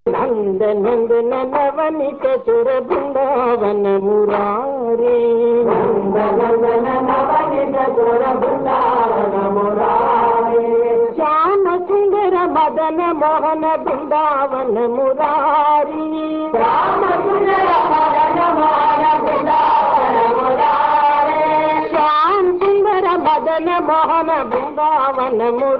నంద నందన నవనిత సుర బృందావన మురారి నంద నందన నవనిత సుర బృందావన మురారి శ్యామ సుందర మదన మోహన బృందావన మురారి శ్యామ సుందర మదన మోహన బృందావన మురారి శ్యామ సుందర మదన మోహన బృందావన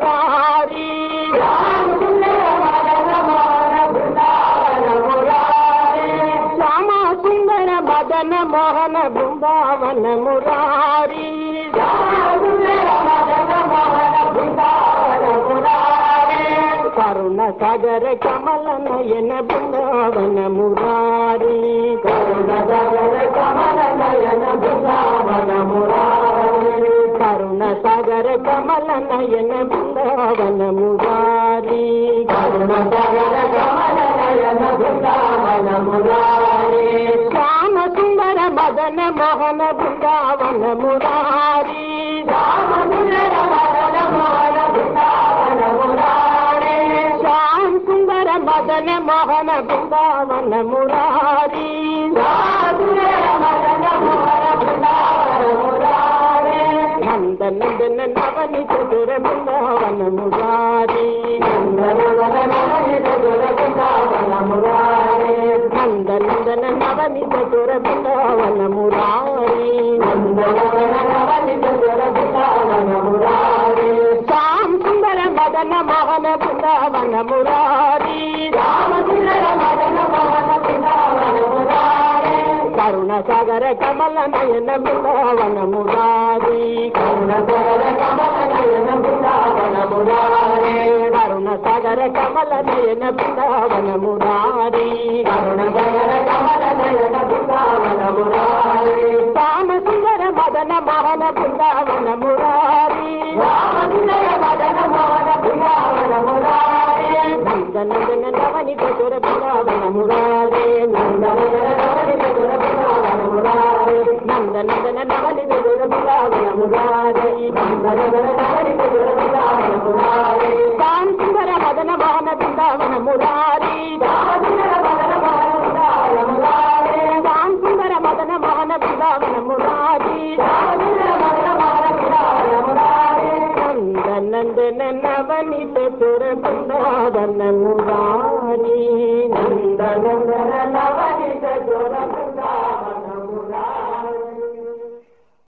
మురారి శ్యామ సుందర మదన మోహన బృందావన మురారి శ్యామ సుందర మదన మోహన బృందావన మురారి శ్యామ సుందర మదన మోహన బృందావన మురారి కరుణ సాగర కమల నయన బృందావన మురారి కరుణ సాగర కమల నయన బృందావన మురారి కరుణ సాగర కమల నయన బృందావన మురారి కరుణ సాగర కమల నయన బృందావన మురారి శ్యామ సుందర మదన మోహన బృందావన మురారి శ్యామ సుందర మదన మోహన బృందావన మురారి శ్యామ సుందర మదన మోహన బృందావన మురారి శ్యామ సుందర మదన మోహన బృందావన మురారి నంద నందన నవని చతుర బృందావన మురారి నంద నందన నవని చతుర బృందావన మురారి నంద నందన నవని చతుర బృందావన మురారి నంద నందన నవని చతుర బృందావన మురారి శ్యామ సుందర మదన మోహన బృందావన మురారి రామ సుందర మదన మోహన బృందావన మురారి కరుణ సాగర కమల నయన బృందావన మురారి కరుణ సాగర కమల నయన బృందావన మురారి కరుణ సాగర కమల నయన బృందావన మురారి కరుణ సాగర కమల నయన బృందావన మురారి రామ సుందర మదన మోహన బృందావన మురారి రామ సుందర మదన మోహన బృందావన మురారి నంద నందన నవని చతుర బృందావన మురారి నంద నందన నవని చతుర బృందావన మురారి నంద నందన నవని చతుర బృందావన మురారి నంద నందన నవని చతుర బృందావన మురారి శ్యామ సుందర మదన మోహన బృందావన మురారి శ్యామ సుందర మదన మోహన బృందావన మురారి శ్యామ సుందర మదన మోహన బృందావన మురారి శ్యామ సుందర మదన మోహన బృందావన మురారి నంద నందన నవనిత సుర బృందావన మురారి